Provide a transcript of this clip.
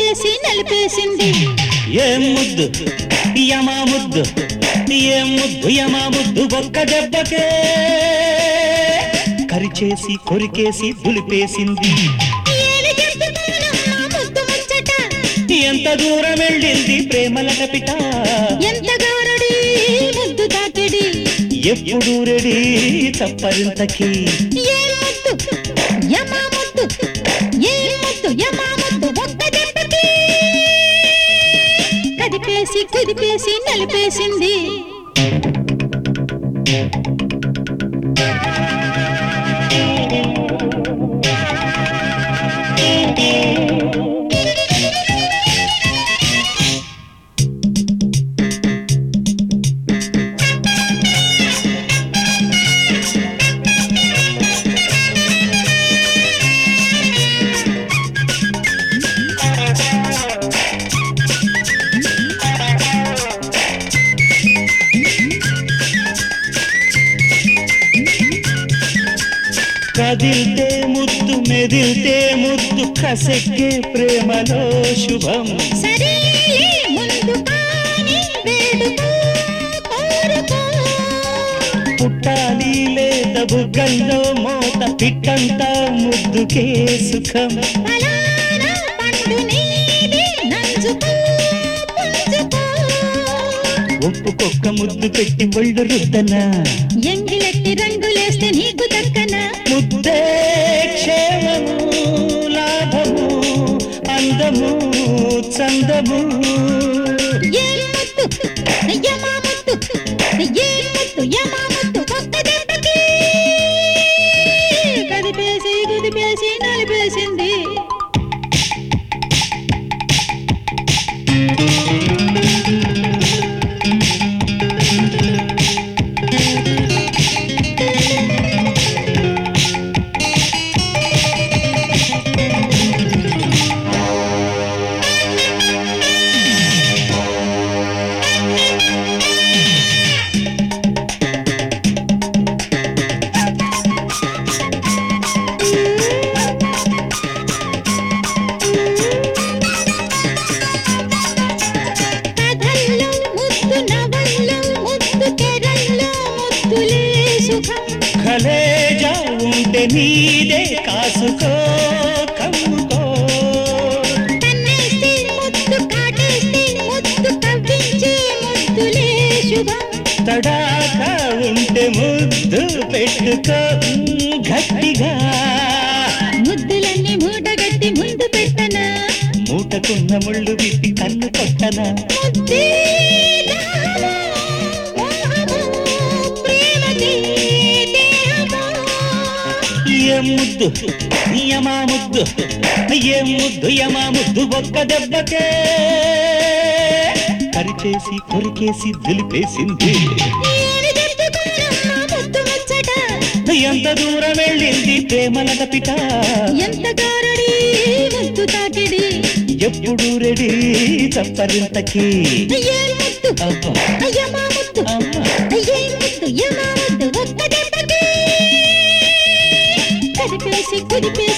కదిపేసి నలిపేసింది ఏం ముద్దు యమా ముద్దు ఏం ముద్దు యమా ముద్దు ఒక్క దెబ్బకే కరిచేసి కొరికేసి దులిపేసింది ఏమి చెప్పుకోనమ్మా ముద్దు ముచ్చట ఎంత దూరం వెళ్ళింది ప్రేమల కపిట ఎంత గౌరడి ముద్దు తాకిడి ఎప్పుడు రెడీ చప్పరింతకి ఏ ముద్దు యమా ముద్దు ఏ ముద్దు యమా ముద్దు ఒక్క దెబ్బకి కదిపేసి కుదిపేసి నలిపేసింది కదిల్తే ముద్దు మెదిల్తే ముద్దు కసెక్కే ప్రేమలో శుభం సరేలే ముందు కానీ వేడుకో కోరుకో పుట్టాలి లేత బుగ్గల్లో మోత పిట్టంతా ముద్దుకే సుఖం ఫలానా పండు నీది నంజుకో పుంజుకో ఒప్పుకొక్క ముద్దు పెట్టి ఒళ్ళు రుద్దనా ఎంగిలెట్టి రంగులేస్తే నీకు దక్కన ముద్దే క్షేమము లాభము అందము చందము ఏ ముద్దు యమా ముద్దు ఏ ముద్దు యమా ముద్దు ఒక్క దెబ్బకి కదిపేసి కుదిపేసి నలిపేసింది కథల్లో ముద్దు నవల్లో ముద్దు తెరల్లో ముద్దులే సుఖం కలేజా ఉంటే నీదే కాసుకో కమ్ముకో కన్నేస్తే ముద్దు కాటేస్తే ముద్దు కవ్వించే ముద్దులే శుభం తడాక ఉంటే ముద్దు పెట్టుకో ఉమ్, గట్టిగా ముద్దులన్నీ మూటగట్టి ముందు పెట్టనా మూటకున్న ముళ్ళు విప్పి కన్ను కొట్టనా ముద్దే దాహమో, మోహమో, ప్రేమకి దేహమో. ఏ ముద్దు యమా ముద్దు ఏ ముద్దు యమా ముద్దు ఒక్క దెబ్బకే కరిచేసి కొరికేసి దులిపేసింది ఏమి చెప్పుకోనమ్మా ముద్దు ముచ్చట ఎంత దూరం వెళ్ళింది ప్రేమల పిట ఎంత గారడి ముద్దు తాకిడి ఎప్పుడు రెడీ చప్పరింతకి ఏ ముద్దు అబ్బా, అయ్యమ్మా ముద్దు అమ్మా. అయ్యే ముద్దు యమా ముద్దు ఒక్క దెబ్బకి కదిపేసి కుదిపేసి